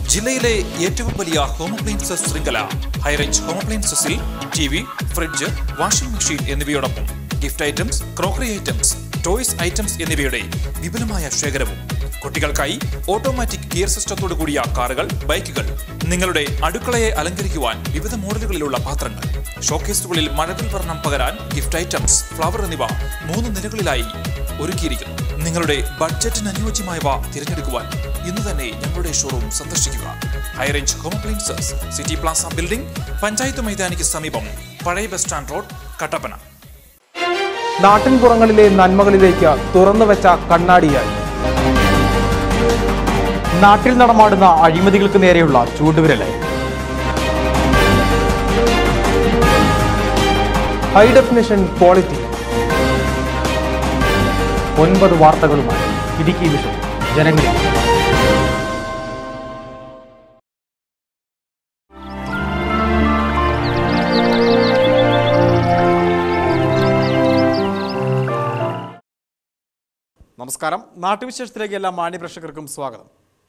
ജില്ലയിലെ ഏറ്റവും വലിയ ഹോം അപ്ലയൻസസ് ശൃംഖല ഹൈറേഞ്ച് ഹോം അപ്ലയൻസസിൽ T V fridge washing machine എന്നിവയോടൊപ്പം gift items crockery items toys items എന്നിവയുടെ വിപുലമായ ശേഖരവും കുട്ടികൾക്കായി ഓട്ടോമാറ്റിക് ഗിയർ സിസ്റ്റത്തോടു കൂടിയ കാറുകൾ ബൈക്കുകൾ നിങ്ങളുടെ അടുക്കളയെ അലങ്കരിക്കുവാൻ വിവിധ മോഡലുകളിലുള്ള പാത്രങ്ങൾ ഷോക്കേസുകളിൽ മഴവിൽ വർണ്ണം പകരാൻ ഗിഫ്റ്റ് ഐറ്റംസ് ഫ്ലവർ എന്നിവ മൂന്ന് നിലകളിലായി ഒരുക്കിയിരിക്കുന്നു നിങ്ങളുടെ ബഡ്ജറ്റിന് അനുയോജ്യമായവ തിരഞ്ഞെടുക്കുവാൻ ഇന്ന് തന്നെ ഞങ്ങളുടെ ഷോറൂം സന്ദർശിക്കുക high range home appliances city Plaza building panchayat മൈതാനിക്ക് സമീപം പഴയ ബസ് സ്റ്റാൻഡ് റോഡ് കട്ടപ്പന നാട്ടിൻപുറങ്ങളിലെ നന്മകളിലേക്ക് തുറന്നുവെച്ച കണ്ണാടിയായി നാട്ടിൽ നടമാടുന്ന അഴിമതികൾക്ക് നേരെയുള്ള ചൂണ്ടുവിരലായി ഹൈ ഡെഫിനിഷൻ ക്വാളിറ്റി ഒൻപത് വാർത്തകളുമായി ഇടുക്കി വിഷൻ ജനങ്ങളിൽ നമസ്കാരം നാട്ടുവിശേഷത്തിലേക്ക് എല്ലാ മാന്യപ്രേക്ഷകർക്കും സ്വാഗതം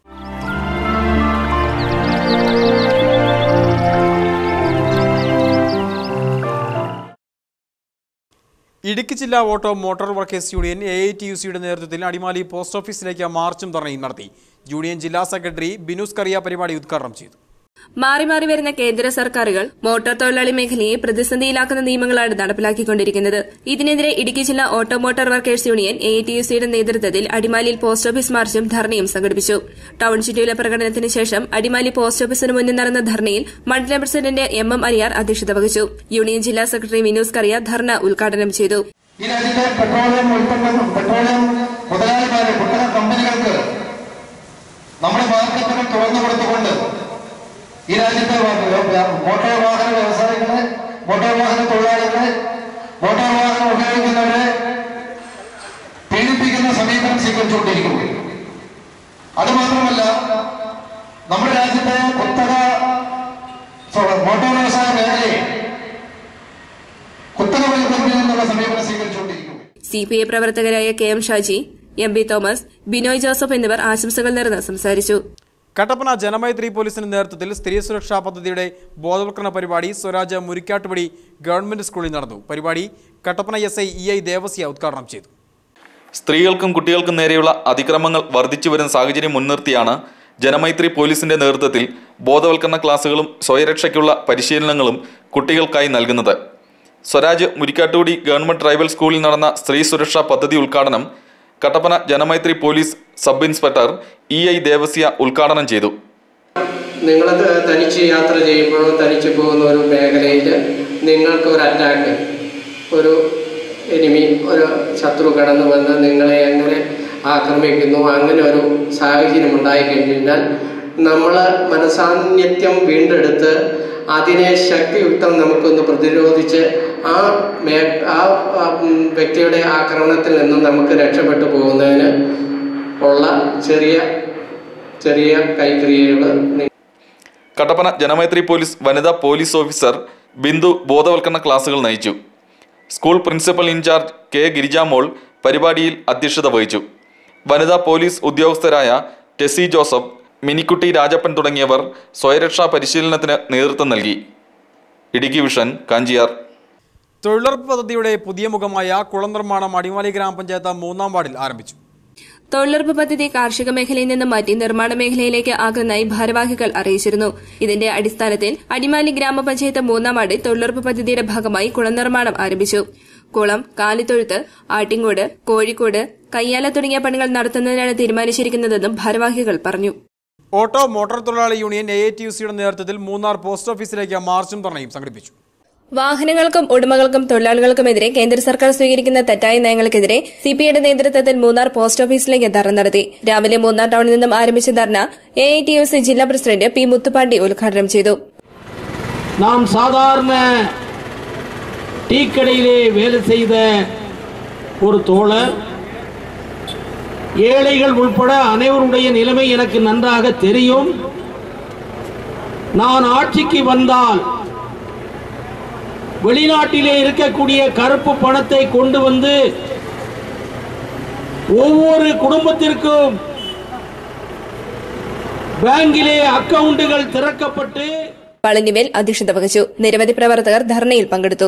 ഇടുക്കി ജില്ലാ auto motor workers union A I T U സിയുടെ നേതൃത്വത്തിൽ അടിമാലി പോസ്റ്റ് ഓഫീസിലേക്ക് മാർച്ചും ധർണയും നടത്തി യൂണിയൻ ജില്ലാ സെക്രട്ടറി ബിനൂസ് കറിയ പരിപാടി ഉദ്ഘാടനം ചെയ്തു മാറി മാറി വരുന്ന കേന്ദ്ര സർക്കാരുകൾ മോട്ടോർ തൊഴിലാളി മേഖലയെ പ്രതിസന്ധിയിലാക്കുന്ന നിയമങ്ങളാണ് നടപ്പിലാക്കിക്കൊണ്ടിരിക്കുന്നത് ഇതിനെതിരെ ഇടുക്കി ജില്ലാ auto motor workers union A T U സിയുടെ നേതൃത്വത്തിൽ അടിമാലിയിൽ പോസ്റ്റ് ഓഫീസ് മാർച്ചും ധർണയും സംഘടിപ്പിച്ചു ടൌൺ ചുറ്റിയിലെ പ്രകടനത്തിന് ശേഷം അടിമാലി പോസ്റ്റ് ഓഫീസിന് മുന്നിൽ നടന്ന ധർണയിൽ മണ്ഡലം പ്രസിഡന്റ് എം എം അരിയാർ അധ്യക്ഷത വഹിച്ചു യൂണിയൻ ജില്ലാ സെക്രട്ടറി വിനോസ് കറിയ ധർണ ഉദ്ഘാടനം ചെയ്തു ഈ രാജ്യത്തെ പെട്രോളിയം ഉൽപ്പന്നം പെട്രോളിയം മുതലാളിമാരെ കുത്തക കമ്പനികൾക്ക് നമ്മുടെ മാർക്കറ്റുകൾ തുറന്നു കൊടുത്തുകൊണ്ട് ഈ രാജ്യത്തെ വ- വ- മോട്ടോർ വാഹന വ്യവസായികളെ മോട്ടോർ വാഹന തൊഴിലാളികളെ മോട്ടോർ വാഹനം ഉപയോഗിക്കുന്നവരെ പീഡിപ്പിക്കുന്ന സമീപനം സ്വീകരിച്ചുകൊണ്ടിരിക്കുന്നു അതുമാത്രമല്ല നമ്മുടെ രാജ്യത്തെ കുത്തക സോ- മോട്ടോർ വ്യവസായ മേഖലയെ കുത്തകവൽക്കരിക്കുന്നതിനുള്ള സമീപനം സ്വീകരിച്ചുകൊണ്ടിരിക്കുന്നു സിപിഐ പ്രവർത്തകരായ K M Shaji M B Thomas Binoy Joseph എന്നിവർ ആശംസകൾ നേർന്ന് സംസാരിച്ചു കട്ടപ്പന ജനമൈത്രി പോലീസിന്റെ നേതൃത്വത്തിൽ സ്ത്രീ സുരക്ഷാ പദ്ധതിയുടെ ബോധവൽക്കരണ പരിപാടി സ്വരാജ് മുരിക്കാട്ടുപടി ഗവൺമെന്റ് സ്കൂളിൽ നടന്നു പരിപാടി Kattappana S I E I Devasya ഉദ്ഘാടനം ചെയ്തു സ്ത്രീകൾക്കും കുട്ടികൾക്കും നേരെയുള്ള അതിക്രമങ്ങൾ വർദ്ധിച്ചു വരുന്ന സാഹചര്യം മുൻനിർത്തിയാണ് ജനമൈത്രി പോലീസിന്റെ നേതൃത്വത്തിൽ ബോധവൽക്കരണ ക്ലാസുകളും സ്വയരക്ഷയ്ക്കുള്ള പരിശീലനങ്ങളും കുട്ടികൾക്കായി നൽകുന്നത് സ്വരാജ് മുരിക്കാട്ടുകുടി ഗവൺമെന്റ് ട്രൈബൽ സ്കൂളിൽ നടന്ന സ്ത്രീ സുരക്ഷാ പദ്ധതി ഉദ്ഘാടനം Kattappana Janamaithri police sub inspector E I Devasya ഉദ്ഘാടനം ചെയ്തു നിങ്ങൾ തനിച്ച് യാത്ര ചെയ്യുമ്പോഴോ തനിച്ച് പോകുന്ന ഒരു മേഖലയിൽ നിങ്ങൾക്ക് ഒരു അറ്റാക്ക് ഒരു എനിമി ഒരു ശത്രു കടന്നു വന്ന് നിങ്ങളെ എങ്ങനെ ആക്രമിക്കുന്നു അങ്ങനെ ഒരു സാഹചര്യം ഉണ്ടായിക്കഴിഞ്ഞാൽ നമ്മൾ മനസാന്നിധ്യം വീണ്ടെടുത്ത് അതിനെ ശക്തിയുക്തം നമുക്കൊന്ന് പ്രതിരോധിച്ച് ആ മേ ആ ആ, ഉം, വ്യക്തിയുടെ ആക്രമണത്തിൽ നിന്നും നമുക്ക് രക്ഷപ്പെട്ടു പോകുന്നതിന് ഉള്ള ചെറിയ ചെറിയ കൈക്രിയകൾ കട്ടപ്പന ജനമൈത്രി പോലീസ് വനിതാ പോലീസ് ഓഫീസർ ബിന്ദു ബോധവൽക്കരണ ക്ലാസുകൾ നയിച്ചു school principal incharge K Girijamol പരിപാടിയിൽ അധ്യക്ഷത വഹിച്ചു വനിതാ പോലീസ് ഉദ്യോഗസ്ഥരായ ടെസി ജോസഫ് മിനിക്കുട്ടി രാജപ്പൻ തുടങ്ങിയവർ സ്വയരക്ഷാ പരിശീലനത്തിന് നേതൃത്വം നൽകി ഇടുക്കി വിഷൻ കാഞ്ചിയാർ തൊഴിലുറപ്പ് പദ്ധതിയുടെ പുതിയ മുഖമായ കുളം നിർമ്മാണം അടിമാലി ഗ്രാമപഞ്ചായത്ത് മൂന്നാം വാർഡിൽ ആരംഭിച്ചു തൊഴിലുറപ്പ് പദ്ധതി കാർഷിക മേഖലയിൽ നിന്ന് മാറ്റി നിർമ്മാണ മേഖലയിലേക്ക് ആക്കുന്നതായി ഭാരവാഹികൾ അറിയിച്ചിരുന്നു ഇതിന്റെ അടിസ്ഥാനത്തിൽ അടിമാലി ഗ്രാമപഞ്ചായത്ത് മൂന്നാം വാർഡിൽ തൊഴിലുറപ്പ് പദ്ധതിയുടെ ഭാഗമായി കുളം നിർമ്മാണം ആരംഭിച്ചു കുളം കാലിത്തൊഴുത്ത് ആട്ടിങ്കോട് കോഴിക്കോട് കയ്യാല തുടങ്ങിയ പണികൾ നടത്തുന്നതിനാണ് തീരുമാനിച്ചിരിക്കുന്നതെന്നും ഭാരവാഹികൾ പറഞ്ഞു ഓട്ടോ മോട്ടോർ തൊഴിലാളി യൂണിയൻ എ ടി യു സിയുടെ നേതൃത്വത്തിൽ മൂന്നാർ പോസ്റ്റ് ഓഫീസിലേക്ക് മാർച്ചും ധർണയും സംഘടിപ്പിച്ചു വാഹനങ്ങൾക്കും ഉടമകൾക്കും തൊഴിലാളികൾക്കുമെതിരെ കേന്ദ്ര സർക്കാർ സ്വീകരിക്കുന്ന തെറ്റായ നയങ്ങൾക്കെതിരെ സിപിഐയുടെ നേതൃത്വത്തിൽ മൂന്നാർ പോസ്റ്റ് ഓഫീസിലേക്ക് ധർണ നടത്തി രാവിലെ മൂന്നാർ ടൌണിൽ നിന്നും ആരംഭിച്ച ധർണ A I T U C ജില്ലാ പ്രസിഡന്റ് പി മുത്തുപാണ്ടി ഉദ്ഘാടനം ചെയ്തു நாம் சாதாரண டீக்கடையிலே வேலை செய்த ஒரு தோழர் ஏழைகள் உள்பட அனைவருடைய நிலைமை எனக்கு நன்றாக தெரியும் நான் ஆட்சிக்கு வந்தால் வெளிநாட்டிலே இருக்கக்கூடிய கருப்பு பணத்தை கொண்டு வந்து ஒவ்வொரு குடும்பத்திற்கும் ബാങ്കിലെ അക്കൗണ്ടുകൾ തിറക്കപ്പെട്ട് പളനിവേൽ അധ്യക്ഷത വഹിച്ചു നിരവധി പ്രവർത്തകർ ധർണയിൽ പങ്കെടുത്തു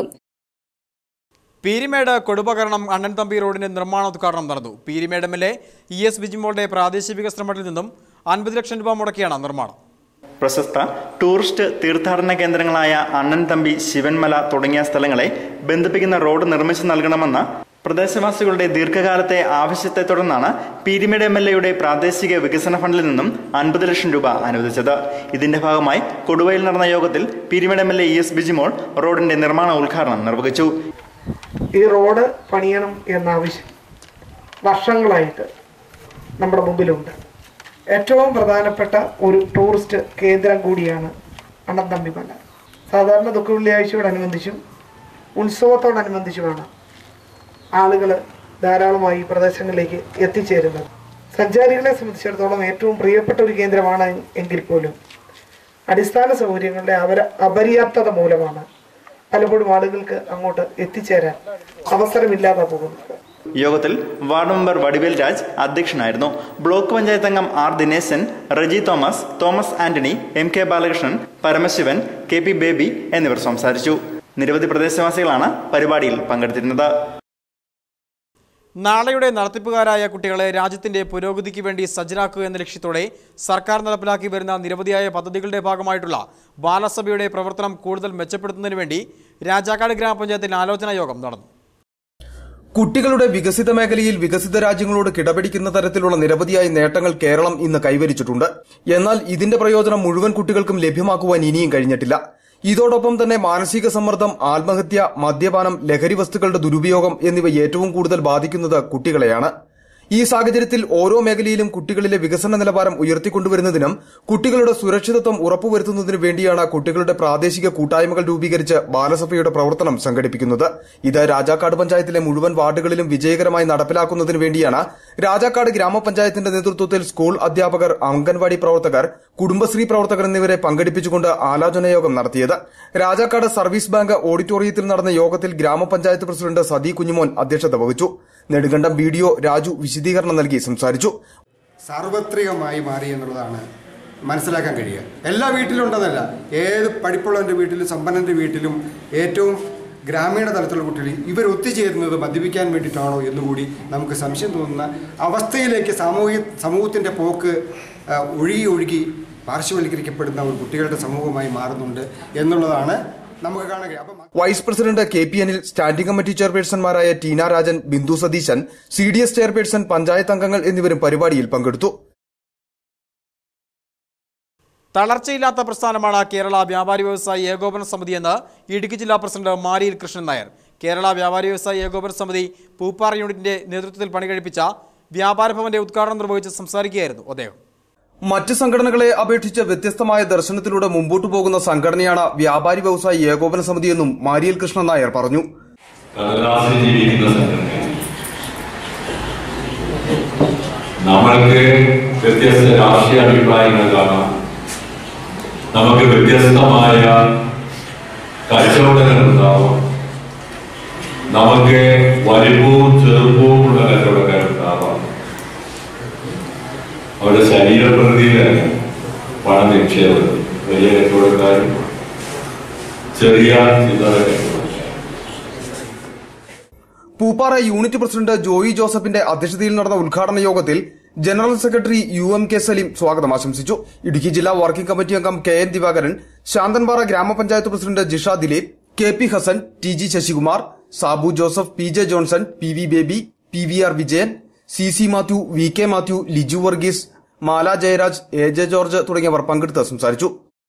പീരിമേട് കൊടുപകരണം അണ്ണൻ തമ്പി റോഡിന്റെ നിർമ്മാണോദ്ഘാടനം നടന്നു Peerumedu M L A E S ബിജിമോളുടെ പ്രാദേശിക വികസന ഫണ്ടിൽ നിന്നും അൻപത് ലക്ഷം രൂപ മുടക്കിയാണ് നിർമ്മാണം പ്രശസ്ത ടൂറിസ്റ്റ് തീർത്ഥാടന കേന്ദ്രങ്ങളായ അണ്ണൻ തമ്പി ശിവൻമല തുടങ്ങിയ സ്ഥലങ്ങളെ ബന്ധിപ്പിക്കുന്ന റോഡ് നിർമ്മിച്ചു നൽകണമെന്ന പ്രദേശവാസികളുടെ ദീർഘകാലത്തെ ആവശ്യത്തെ തുടർന്നാണ് പീരിമേഡ് എം എൽ എയുടെ പ്രാദേശിക വികസന ഫണ്ടിൽ നിന്നും അൻപത് ലക്ഷം രൂപ അനുവദിച്ചത് ഇതിന്റെ ഭാഗമായി കൊടുവയിൽ നടന്ന യോഗത്തിൽ Peermade M L A E S Bijimol റോഡിന്റെ നിർമ്മാണ ഉദ്ഘാടനം നിർവഹിച്ചു ഈ റോഡ് പണിയണം എന്ന ആവശ്യം വർഷങ്ങളായിട്ട് നമ്മുടെ മുമ്പിലുണ്ട് ഏറ്റവും പ്രധാനപ്പെട്ട ഒരു ടൂറിസ്റ്റ് കേന്ദ്രം കൂടിയാണ് അണ്ണന്തമ്പിമല സാധാരണ ദുഃഖ വെള്ളിയാഴ്ചയോടനുബന്ധിച്ചും ഉത്സവത്തോടനുബന്ധിച്ചുമാണ് ആളുകൾ ധാരാളമായി ഈ പ്രദേശങ്ങളിലേക്ക് എത്തിച്ചേരുന്നത് സഞ്ചാരികളെ സംബന്ധിച്ചിടത്തോളം ഏറ്റവും പ്രിയപ്പെട്ട ഒരു കേന്ദ്രമാണ് എങ്കിൽ പോലും അടിസ്ഥാന സൗകര്യങ്ങളുടെ അവര അപര്യാപ്തത മൂലമാണ് പലപ്പോഴും ആളുകൾക്ക് അങ്ങോട്ട് എത്തിച്ചേരാൻ അവസരമില്ലാതെ പോകുന്നത് യോഗത്തിൽ വാർഡ് മെമ്പർ വടിവേൽ രാജ് അധ്യക്ഷനായിരുന്നു ബ്ലോക്ക് പഞ്ചായത്ത് അംഗം R Dineshan Reji Thomas Thomas Antony M K Balakrishnan Paramasivan K P Baby എന്നിവർ സംസാരിച്ചു നിരവധി പ്രദേശവാസികളാണ് പരിപാടിയിൽ പങ്കെടുത്തിരുന്നത് നാളെയുടെ നടത്തിപ്പുകാരായ കുട്ടികളെ രാജ്യത്തിന്റെ പുരോഗതിക്ക് വേണ്ടി സജ്ജരാക്കുക എന്ന ലക്ഷ്യത്തോടെ സർക്കാർ നടപ്പിലാക്കി വരുന്ന നിരവധിയായ പദ്ധതികളുടെ ഭാഗമായിട്ടുള്ള ബാലസഭയുടെ പ്രവർത്തനം കൂടുതൽ മെച്ചപ്പെടുത്തുന്നതിന് വേണ്ടി രാജാക്കാട് ഗ്രാമപഞ്ചായത്തിൽ ആലോചനാ യോഗം നടന്നു കുട്ടികളുടെ വികസിത മേഖലയിൽ വികസിത രാജ്യങ്ങളോട് കിടപിടിക്കുന്ന തരത്തിലുള്ള നിരവധിയായ നേട്ടങ്ങൾ കേരളം ഇന്ന് കൈവരിച്ചിട്ടുണ്ട് എന്നാൽ ഇതിന്റെ പ്രയോജനം മുഴുവൻ കുട്ടികൾക്കും ലഭ്യമാക്കുവാൻ ഇനിയും കഴിഞ്ഞിട്ടില്ല ഇതോടൊപ്പം തന്നെ മാനസിക സമ്മർദ്ദം ആത്മഹത്യ മദ്യപാനം ലഹരി വസ്തുക്കളുടെ ദുരുപയോഗം എന്നിവ ഏറ്റവും കൂടുതൽ ബാധിക്കുന്നത് കുട്ടികളെയാണ് ഈ സാഹചര്യത്തിൽ ഓരോ മേഖലയിലും കുട്ടികളിലെ വികസന നിലവാരം ഉയർത്തിക്കൊണ്ടുവരുന്നതിനും കുട്ടികളുടെ സുരക്ഷിതത്വം ഉറപ്പുവരുത്തുന്നതിനു വേണ്ടിയാണ് കുട്ടികളുടെ പ്രാദേശിക കൂട്ടായ്മകൾ രൂപീകരിച്ച് ബാലസഭയുടെ പ്രവർത്തനം സംഘടിപ്പിക്കുന്നത് ഇത് രാജാക്കാട് പഞ്ചായത്തിലെ മുഴുവൻ വാർഡുകളിലും വിജയകരമായി നടപ്പിലാക്കുന്നതിന് വേണ്ടിയാണ് രാജാക്കാട് ഗ്രാമപഞ്ചായത്തിന്റെ നേതൃത്വത്തിൽ സ്കൂൾ അധ്യാപകർ അംഗൻവാടി പ്രവർത്തകർ കുടുംബശ്രീ പ്രവർത്തകർ എന്നിവരെ പങ്കെടുപ്പിച്ചുകൊണ്ട് ആലോചനായോഗം നടത്തിയത് രാജാക്കാട് സർവീസ് ബാങ്ക് ഓഡിറ്റോറിയത്തിൽ നടന്ന യോഗത്തിൽ ഗ്രാമപഞ്ചായത്ത് പ്രസിഡന്റ് സതി കുഞ്ഞുമോൻ അധ്യക്ഷത വഹിച്ചു നെടുങ്കണ്ടം ബി രാജു വിശദീകരണം നൽകി സംസാരിച്ചു സാർവത്രികമായി മാറി എന്നുള്ളതാണ് മനസ്സിലാക്കാൻ കഴിയുക എല്ലാ വീട്ടിലും ഉണ്ടെന്നല്ല ഏത് പഠിപ്പുള്ളവൻ്റെ വീട്ടിലും സമ്പന്നൻ്റെ വീട്ടിലും ഏറ്റവും ഗ്രാമീണ തലത്തിലുള്ള കുട്ടികൾ ഇവർ ഒത്തുചേരുന്നത് മദ്യപിക്കാൻ വേണ്ടിയിട്ടാണോ എന്നുകൂടി നമുക്ക് സംശയം തോന്നുന്ന അവസ്ഥയിലേക്ക് സാമൂഹ്യ സമൂഹത്തിൻ്റെ പോക്ക് ആ, ഒഴുകി ഒഴുകി പാർശ്വവൽക്കരിക്കപ്പെടുന്ന ഒരു കുട്ടികളുടെ സമൂഹമായി മാറുന്നുണ്ട് എന്നുള്ളതാണ് നമുക്ക് കാണാൻ കഴിയും അപ്പം vice president K P Anil standing committee ചെയർപേഴ്സൺമാരായ Teena Rajan Bindu Satheesan C D S chairperson panchayat അംഗങ്ങൾ എന്നിവരും പരിപാടിയിൽ പങ്കെടുത്തു തളർച്ചയില്ലാത്ത പ്രസ്ഥാനമാണ് കേരള വ്യാപാരി വ്യവസായി ഏകോപന സമിതി എന്ന് ഇടുക്കി ജില്ലാ പ്രസിഡന്റ് മാരിയിൽ കൃഷ്ണൻ നായർ കേരള വ്യാപാരി വ്യവസായി ഏകോപന സമിതി പൂപ്പാറ യൂണിറ്റിന്റെ നേതൃത്വത്തിൽ പണികഴിപ്പിച്ച വ്യാപാര ഭവന്റെ ഉദ്ഘാടനം നിർവഹിച്ച് സംസാരിക്കുകയായിരുന്നു അദ്ദേഹം മറ്റ് സംഘടനകളെ അപേക്ഷിച്ച് വ്യത്യസ്തമായ ദർശനത്തിലൂടെ മുമ്പോട്ടു പോകുന്ന സംഘടനയാണ് വ്യാപാരി വ്യവസായി ഏകോപന സമിതിയെന്നും മാരിയൽ കൃഷ്ണൻ നായർ പറഞ്ഞു കടലാസിൽ ജീവിക്കുന്ന സംഘടനയാണ് നമ്മൾക്ക് വ്യത്യസ്ത രാഷ്ട്രീയ അഭിപ്രായങ്ങൾ കാണാം നമുക്ക് വ്യത്യസ്തമായ കച്ചവടങ്ങൾ ഉണ്ടാവാം നമുക്ക് വലിപ്പവും ചെറുപ്പവും ഉള്ള കച്ചവടക്കാരുണ്ടാവാം അവരുടെ ശരീരപ്രകൃതിയിലല്ല പണ നിക്ഷേപം വലിയ കച്ചവടക്കാരും ചെറിയ ചില്ലറ കച്ചവടക്കാരും പൂപ്പാറ യൂണിറ്റ് പ്രസിഡന്റ് ജോയി ജോസഫിന്റെ അധ്യക്ഷതയിൽ നടന്ന ഉദ്ഘാടന യോഗത്തിൽ general secretary U M K Saleem സ്വാഗതം ആശംസിച്ചു ഇടുക്കി ജില്ലാ വർക്കിംഗ് കമ്മിറ്റി അംഗം കെ എൻ ദിവാകരൻ ശാന്തൻപാറ ഗ്രാമപഞ്ചായത്ത് president Jisha Dileep K P Hassan T G Sasikumar Sabu Joseph P J Johnson P V Baby P V R Vijayan C C Mathew V K Mathew Liju Varghese Mala Jayaraj A J George തുടങ്ങിയവർ പങ്കെടുത്ത് സംസാരിച്ചു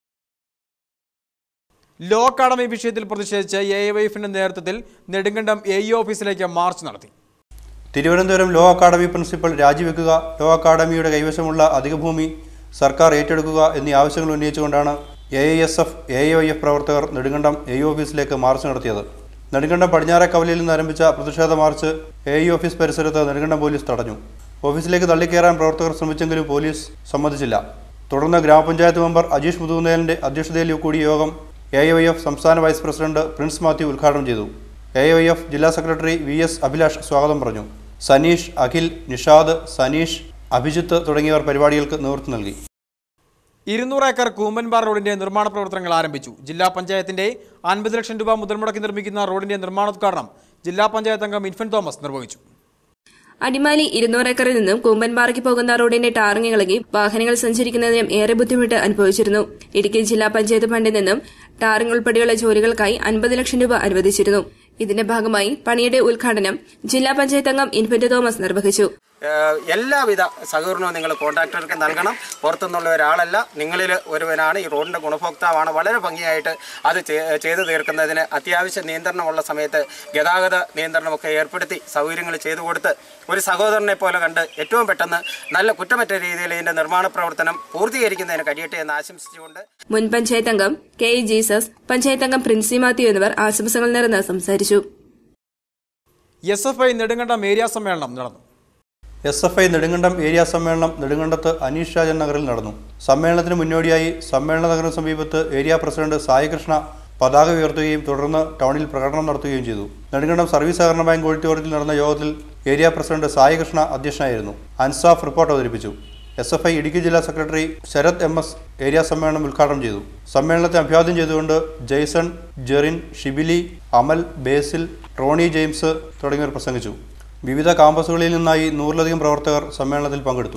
ലോ അക്കാദമി വിഷയത്തിൽ പ്രതിഷേധിച്ച് എ എ വൈഫിന്റെ നേതൃത്വത്തിൽ നെടുങ്കണ്ടം എ ഇ ഓഫീസിലേക്ക് മാർച്ച് നടത്തി തിരുവനന്തപുരം ലോ അക്കാദമി പ്രിൻസിപ്പൽ രാജിവെക്കുക ലോ അക്കാദമിയുടെ കൈവശമുള്ള അധിക ഭൂമി സർക്കാർ ഏറ്റെടുക്കുക എന്നീ ആവശ്യങ്ങൾ ഉന്നയിച്ചുകൊണ്ടാണ് A I S F A I F പ്രവർത്തകർ നെടുങ്കണ്ടം എ ഇ ഓഫീസിലേക്ക് മാർച്ച് നടത്തിയത് നെടുങ്കണ്ടം പടിഞ്ഞാറക്കവലയിൽ നിന്ന് ആരംഭിച്ച പ്രതിഷേധ മാർച്ച് എ ഇ ഓഫീസ് പരിസരത്ത് നെടുങ്കണ്ടം പോലീസ് തടഞ്ഞു ഓഫീസിലേക്ക് തള്ളിക്കയറാൻ പ്രവർത്തകർ ശ്രമിച്ചെങ്കിലും പോലീസ് സമ്മതിച്ചില്ല തുടർന്ന് ഗ്രാമപഞ്ചായത്ത് മെമ്പർ അജീഷ് മുതുകുന്നേലിന്റെ അധ്യക്ഷതയിൽ കൂടിയ യോഗം എ ഐ എഫ് സംസ്ഥാന വൈസ് പ്രസിഡന്റ് പ്രിൻസ് മാത്യു ഉദ്ഘാടനം ചെയ്തു എ ഐ എഫ് ജില്ലാ സെക്രട്ടറി വി എസ് അഭിലാഷ് സ്വാഗതം പറഞ്ഞു സനീഷ് അഖിൽ നിഷാദ് സനീഷ് അഭിജിത്ത് തുടങ്ങിയവർ പരിപാടികൾക്ക് നേതൃത്വം നൽകി ഇരുന്നൂറ് ഏക്കർ കൂമ്പൻപാറ റോഡിന്റെ നിർമ്മാണ പ്രവർത്തനങ്ങൾ ആരംഭിച്ചു ജില്ലാ പഞ്ചായത്തിന്റെ അൻപത് ലക്ഷം രൂപ മുതൽ മുടക്കി നിർമ്മിക്കുന്ന റോഡിന്റെ നിർമ്മാണോദ്ഘാടനം ജില്ലാ പഞ്ചായത്ത് അംഗം ഇൻഫൻ തോമസ് നിർവഹിച്ചു അടിമാലി ഇരുന്നൂറ് ഏക്കറിൽ നിന്നും കൂമ്പൻപാറയ്ക്ക് പോകുന്ന റോഡിന്റെ ടാറിങ് ഇളകി വാഹനങ്ങൾ സഞ്ചരിക്കുന്നതിനും ഏറെ ബുദ്ധിമുട്ട് അനുഭവിച്ചിരുന്നു ഇടുക്കി ജില്ലാ പഞ്ചായത്ത് ഫണ്ടിൽ നിന്നും ടാറിങ് ഉൾപ്പെടെയുള്ള ജോലികൾക്കായി അൻപത് ലക്ഷം രൂപ അനുവദിച്ചിരുന്നു ഇതിന്റെ ഭാഗമായി പണിയുടെ ഉദ്ഘാടനം ജില്ലാ പഞ്ചായത്ത് അംഗം ഇൻഫന്റ് തോമസ് നിർവഹിച്ചു ഏഹ് എല്ലാവിധ സഹകരണവും നിങ്ങൾ കോൺട്രാക്ടർക്ക് നൽകണം പുറത്തുനിന്നുള്ള ഒരാളല്ല നിങ്ങളിൽ ഒരുവനാണ് ഈ റോഡിൻ്റെ ഗുണഭോക്താവാണ് വളരെ ഭംഗിയായിട്ട് അത് ചെ- ചെയ്തു തീർക്കുന്നതിന് അത്യാവശ്യ നിയന്ത്രണമുള്ള സമയത്ത് ഗതാഗത നിയന്ത്രണമൊക്കെ ഏർപ്പെടുത്തി സൗകര്യങ്ങൾ ചെയ്തു കൊടുത്ത് ഒരു സഹോദരനെ പോലെ കണ്ട് ഏറ്റവും പെട്ടെന്ന് നല്ല കുറ്റമറ്റ രീതിയിൽ ഇതിൻ്റെ നിർമ്മാണ പ്രവർത്തനം പൂർത്തീകരിക്കുന്നതിന് കഴിയട്ടെ എന്ന് ആശംസിച്ചുകൊണ്ട് മുൻ പഞ്ചായത്ത് അംഗം കെ ഇ ജീസസ് പഞ്ചായത്ത് അംഗം പ്രിൻസി മാത്യു എന്നിവർ ആശംസകൾ നേർന്ന് സംസാരിച്ചു S F I Nedumkandam area സമ്മേളനം നടന്നു S F I Nedumkandam area സമ്മേളനം നെടുങ്കണ്ടത്ത് അനീഷ് രാജൻ നഗറിൽ നടന്നു സമ്മേളനത്തിന് മുന്നോടിയായി സമ്മേളന നഗരം സമീപത്ത് ഏരിയ പ്രസിഡന്റ് സായികൃഷ്ണ പതാക ഉയർത്തുകയും തുടർന്ന് ടൗണിൽ പ്രകടനം നടത്തുകയും ചെയ്തു നെടുങ്കണ്ടം സർവീസ് സഹകരണ ബാങ്ക് ഓഡിറ്റോറിയത്തിൽ നടന്ന യോഗത്തിൽ ഏരിയ പ്രസിഡന്റ് സായികൃഷ്ണ അധ്യക്ഷനായിരുന്നു അൻസാഫ് റിപ്പോർട്ട് അവതരിപ്പിച്ചു എസ് എഫ് ഐ ഇടുക്കി ജില്ലാ secretary Sarath M S area സമ്മേളനം ഉദ്ഘാടനം ചെയ്തു സമ്മേളനത്തെ അഭിവാദ്യം ചെയ്തുകൊണ്ട് ജെയ്സൺ ജെറിൻ ഷിബിലി അമൽ ബേസിൽ റോണി ജെയിംസ് തുടങ്ങിയവർ പ്രസംഗിച്ചു വിവിധ കാമ്പസുകളിൽ നിന്നായി നൂറിലധികം പ്രവർത്തകർ സമ്മേളനത്തിൽ പങ്കെടുത്തു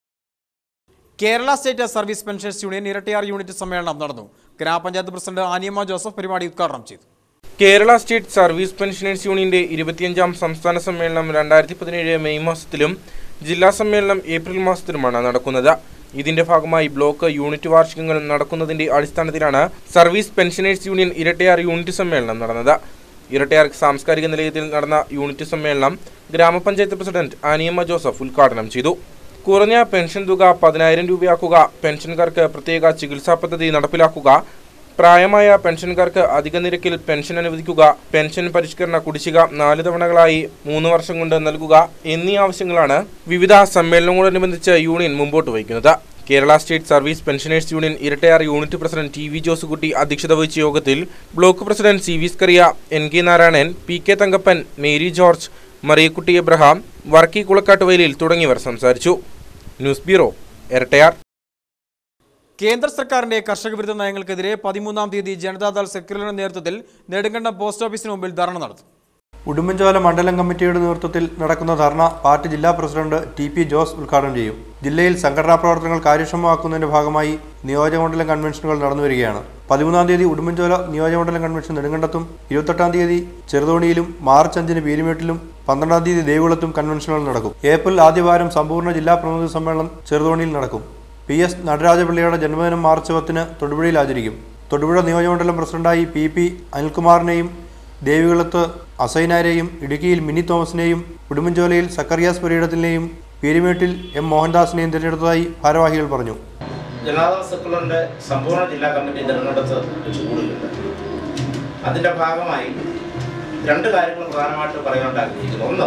Kerala state service pensions union Irattayar unit സമ്മേളനം നടന്നു ഗ്രാമപഞ്ചായത്ത് പ്രസിഡന്റ് ആനിയമ്മ ജോസഫ് പരിപാടി ഉദ്ഘാടനം ചെയ്തു കേരള സ്റ്റേറ്റ് സർവീസ് പെൻഷനേഴ്സ് യൂണിയന്റെ ഇരുപത്തിയഞ്ചാം സംസ്ഥാന സമ്മേളനം രണ്ടായിരത്തി പതിനേഴ് മെയ് മാസത്തിലും ജില്ലാ സമ്മേളനം ഏപ്രിൽ മാസത്തിലുമാണ് നടക്കുന്നത് ഇതിന്റെ ഭാഗമായി ബ്ലോക്ക് യൂണിറ്റ് വാർഷികങ്ങൾ നടക്കുന്നതിന്റെ അടിസ്ഥാനത്തിലാണ് service pensioners union Irattayar unit സമ്മേളനം നടന്നത് ഇരട്ടയാർ സാംസ്കാരിക നിലയത്തിൽ നടന്ന യൂണിറ്റ് സമ്മേളനം ഗ്രാമപഞ്ചായത്ത് പ്രസിഡന്റ് ആനിയമ്മ ജോസഫ് ഉദ്ഘാടനം ചെയ്തു കുറഞ്ഞ പെൻഷൻ തുക പതിനായിരം രൂപയാക്കുക പെൻഷൻകാർക്ക് പ്രത്യേക ചികിത്സാ പദ്ധതി നടപ്പിലാക്കുക പ്രായമായ പെൻഷൻകാർക്ക് അധിക നിരക്കിൽ പെൻഷൻ അനുവദിക്കുക പെൻഷൻ പരിഷ്കരണ കുടിശ്ശിക നാല് തവണകളായി മൂന്ന് വർഷം കൊണ്ട് നൽകുക എന്നീ ആവശ്യങ്ങളാണ് വിവിധ സമ്മേളനങ്ങളോടനുബന്ധിച്ച് യൂണിയൻ മുമ്പോട്ട് വയ്ക്കുന്നത് Kerala state service pensioners union Irattayar unit president T V Josekutty അധ്യക്ഷത വഹിച്ച യോഗത്തിൽ block president C V Skaria N K Narayanan P K Thankappan Mary George Mariyakutty Abraham Varkey Kulakkattuvayalil തുടങ്ങിയവർ സംസാരിച്ചു ന്യൂസ് ബ്യൂറോ ഇരട്ടയാർ കേന്ദ്ര സർക്കാരിന്റെ കർഷക വിരുദ്ധ നയങ്ങൾക്കെതിരെ പതിമൂന്നാം തീയതി ജനതാദൾ സെക്രട്ടറിയുടെ നേതൃത്വത്തിൽ നെടുങ്കണ്ടം പോസ്റ്റ് ഓഫീസിന് മുമ്പിൽ ധർണ നടത്തും ഉടുമ്പൻചോല മണ്ഡലം കമ്മിറ്റിയുടെ നേതൃത്വത്തിൽ നടക്കുന്ന ധർണ പാർട്ടി ജില്ലാ പ്രസിഡന്റ് ടി പി ജോസ് ഉദ്ഘാടനം ചെയ്യും ജില്ലയിൽ സംഘടനാ പ്രവർത്തനങ്ങൾ കാര്യക്ഷമമാക്കുന്നതിന്റെ ഭാഗമായി നിയോജകമണ്ഡലം കൺവെൻഷനുകൾ നടന്നുവരികയാണ് പതിമൂന്നാം തീയതി ഉടുമ്പൻചോല നിയോജകമണ്ഡലം കൺവെൻഷൻ നെടുങ്കണ്ടത്തും ഇരുപത്തെട്ടാം തീയതി ചെറുതോണിയിലും മാർച്ച് അഞ്ചിന് പീരുമേട്ടിലും പന്ത്രണ്ടാം തീയതി ദേവികുളത്തും കൺവെൻഷനുകൾ നടക്കും ഏപ്രിൽ ആദ്യവാരം സമ്പൂർണ്ണ ജില്ലാ പ്രതിനിധി സമ്മേളനം ചെറുതോണിയിൽ നടക്കും പി എസ് നടരാജപിള്ളയുടെ ജന്മദിനം മാർച്ച് പത്തിന് തൊടുപുഴയിൽ ആചരിക്കും തൊടുപുഴ നിയോജകമണ്ഡലം പ്രസിഡന്റായി പി പി അനിൽകുമാറിനെയും ദേവികുളത്ത് അസൈനാരെയും ഇടുക്കിയിൽ മിനി തോമസിനെയും ഉടുമ്പൻചോലയിൽ സക്കറിയാസ് പുരയിടത്തിനെയും പീരുമേട്ടിൽ എം മോഹൻദാസിനെയും തിരഞ്ഞെടുത്തതായി ഭാരവാഹികൾ പറഞ്ഞു ജനതാദൾ സെക്കുലറിന്റെ സമ്പൂർണ്ണ ജില്ലാ കമ്മിറ്റി തിരഞ്ഞെടുത്ത് വെച്ച് കൂടുകയുണ്ട് അതിന്റെ ഭാഗമായി രണ്ട് കാര്യങ്ങൾ പ്രധാനമായിട്ട് പറയാനായിട്ട് ആഗ്രഹിക്കുന്നു ഒന്ന്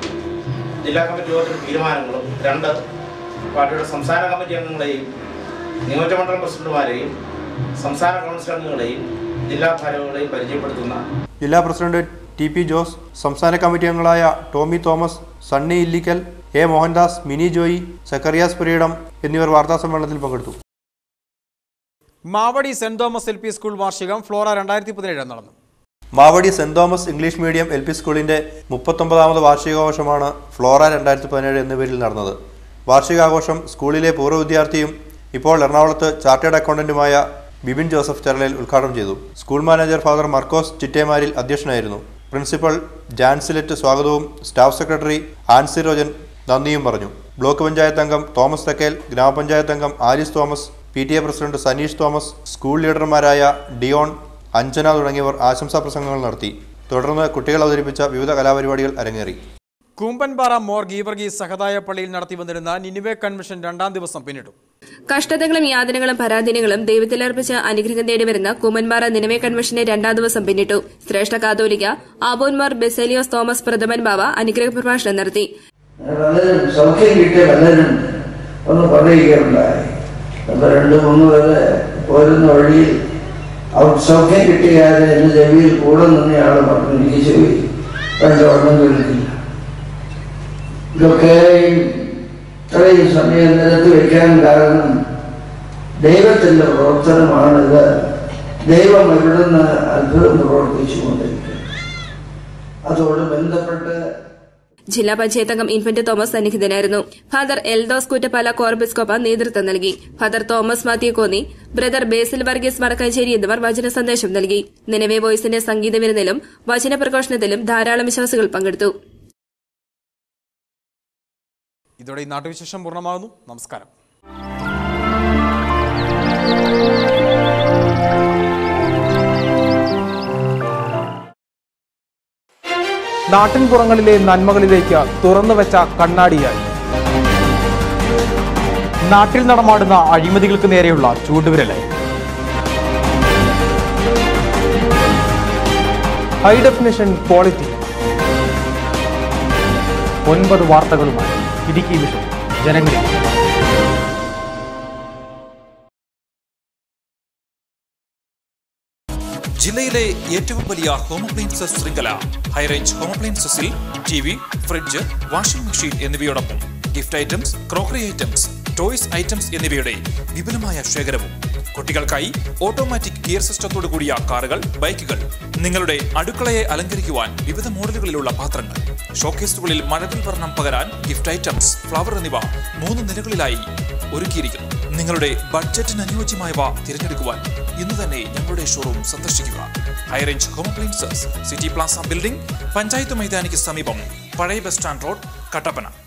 ജില്ലാ കമ്മിറ്റി യോഗത്തിലെ തീരുമാനങ്ങളും രണ്ട് പാർട്ടിയുടെ സംസ്ഥാന കമ്മിറ്റി അംഗങ്ങളെയും നിയോജകമണ്ഡലം പ്രസിഡന്റുമാരെയും സംസ്ഥാന കൗൺസിൽ അംഗങ്ങളെയും ജില്ലാ ഭാരവാഹികളെയും പരിചയപ്പെടുത്തുന്ന ജില്ലാ പ്രസിഡന്റ് ടി പി ജോസ് സംസ്ഥാന കമ്മിറ്റി അംഗങ്ങളായ Tommy Thomas Sunny Illickal A Mohandas Mini Joy Zacharias Purayidam എന്നിവർ വാർത്താസമ്മേളനത്തിൽ പങ്കെടുത്തു മാവടി സെന്റ് തോമസ് എൽ പി സ്കൂൾ വാർഷികം ഫ്ലോറ രണ്ടായിരത്തി പതിനേഴ് നടന്നു മാവടി സെന്റ് Thomas English medium L P സ്കൂളിന്റെ മുപ്പത്തൊമ്പതാമത് വാർഷികാഘോഷമാണ് ഫ്ലോറ രണ്ടായിരത്തി പതിനേഴ് എന്ന പേരിൽ നടന്നത് വാർഷികാഘോഷം സ്കൂളിലെ പൂർവ്വ വിദ്യാർത്ഥിയും ഇപ്പോൾ എറണാകുളത്ത് ചാർട്ടേഡ് അക്കൗണ്ടന്റുമായ ബിബിൻ ജോസഫ് ചെറലയിൽ ഉദ്ഘാടനം ചെയ്തു school manager father Markose Chittemaril അധ്യക്ഷനായിരുന്നു പ്രിൻസിപ്പൽ ജാൻസിലെറ്റ് സ്വാഗതവും സ്റ്റാഫ് സെക്രട്ടറി ആൻസി റോജൻ നന്ദിയും പറഞ്ഞു ബ്ലോക്ക് പഞ്ചായത്ത് അംഗം തോമസ് തെക്കേൽ ഗ്രാമപഞ്ചായത്ത് അംഗം Alice Thomas P T A president Saneesh Thomas school ലീഡർമാരായ ഡിയോൺ അഞ്ജന തുടങ്ങിയവർ ആശംസാ പ്രസംഗങ്ങൾ നടത്തി തുടർന്ന് കുട്ടികൾ അവതരിപ്പിച്ച വിവിധ കലാപരിപാടികൾ അരങ്ങേറി കൂമ്പൻപാറ മോർ ഗീവർഗീസ് സഹതായ പള്ളിയിൽ നടത്തി വന്നിരുന്ന നിനിവേ കൺവെൻഷൻ രണ്ടാം ദിവസം പിന്നിട്ടു കഷ്ടതകളും യാതനകളും പരാധീനങ്ങളും ദൈവത്തിലർപ്പിച്ച് അനുഗ്രഹം തേടി വരുന്ന കുമ്മൻപാറ നിലവേ കൺവെൻഷനെ രണ്ടാം ദിവസം പിന്നിട്ടു ശ്രേഷ്ഠ കാതോലിക്ക ആബോൻമാർ ബെസേലിയോസ് തോമസ് പ്രഥമൻ ബാവ അനുഗ്രഹ പ്രഭാഷണം നടത്തി പലരും സൗഖ്യം കിട്ടിയ പലരും ഒന്ന് പറയുകയുണ്ടായി അപ്പൊ രണ്ട് മൂന്ന് പേര് പോരുന്ന വഴിയിൽ അവർ സൗഖ്യം കിട്ടിയാതെ എന്റെ ചെവിയിൽ കൂടെ നിന്നയാൾ പറഞ്ഞു എനിക്ക് ചെവി കണ്ടോടം കേൾക്കില്ല ഇതൊക്കെ ഇത്രയും സമയം നിരത്തി വെക്കാൻ കാരണം ദൈവത്തിന്റെ പ്രവർത്തനമാണിത് ദൈവം ഇവിടുന്ന് അത്ഭുതം പ്രവർത്തിച്ചു കൊണ്ടിരിക്കുന്നത് അതോട് ബന്ധപ്പെട്ട് ജില്ലാ പഞ്ചായത്ത് അംഗം ഇൻഫന്റ് തോമസ് സന്നിഹിതനായിരുന്നു ഫാദർ എൽദോസ് കുറ്റപ്പാല കോർബിസ്കോപ്പ നേതൃത്വം നൽകി father Thomas Mathew Konni brother Basil Varghese Madakkanchery എന്നിവർ വചന സന്ദേശം നൽകി നിലവെ വോയിസിന്റെ സംഗീത വിരുന്നിലും വചന പ്രഘോഷണത്തിലും ധാരാളം വിശ്വാസികൾ പങ്കെടുത്തു ഇതോടെ ഈ നാട്ടുവിശേഷം പൂർണ്ണമാകുന്നു നമസ്കാരം നാട്ടിൻപുറങ്ങളിലെ നന്മകളിലേക്ക് തുറന്നുവെച്ച കണ്ണാടിയായി നാട്ടിൽ നടമാടുന്ന അഴിമതികൾക്ക് നേരെയുള്ള ചൂണ്ടുവിരലായി ഹൈ ഡെഫിനിഷൻ ക്വാളിറ്റി ഒൻപത് വാർത്തകളുമായി ഇടുക്കി വിഷൻ ജനങ്ങളിൽ ജില്ലയിലെ ഏറ്റവും വലിയ ഹോം അപ്ലയൻസസ് ശൃംഖല ഹൈറേഞ്ച് ഹോം അപ്ലയൻസസിൽ T V fridge washing machine എന്നിവയോടൊപ്പം gift items crockery items toys items എന്നിവയുടെ വിപുലമായ ശേഖരവും കുട്ടികൾക്കായി ഓട്ടോമാറ്റിക് ഗിയർ സിസ്റ്റത്തോടു കൂടിയ കാറുകൾ ബൈക്കുകൾ നിങ്ങളുടെ അടുക്കളയെ അലങ്കരിക്കുവാൻ വിവിധ മോഡലുകളിലുള്ള പാത്രങ്ങൾ ഷോക്കേസുകളിൽ മഴവിൽ വർണ്ണം പകരാൻ ഗിഫ്റ്റ് ഐറ്റംസ് ഫ്ലവർ എന്നിവ മൂന്ന് നിലകളിലായി ഒരുക്കിയിരിക്കുന്നു നിങ്ങളുടെ ബഡ്ജറ്റിന് അനുയോജ്യമായവ തിരഞ്ഞെടുക്കുവാൻ ഇന്ന് തന്നെ ഞങ്ങളുടെ ഷോറൂം സന്ദർശിക്കുക high range home appliances city Plaza building panchayat മൈതാനിക്ക് സമീപം പഴയ ബസ് സ്റ്റാൻഡ് റോഡ് കട്ടപ്പന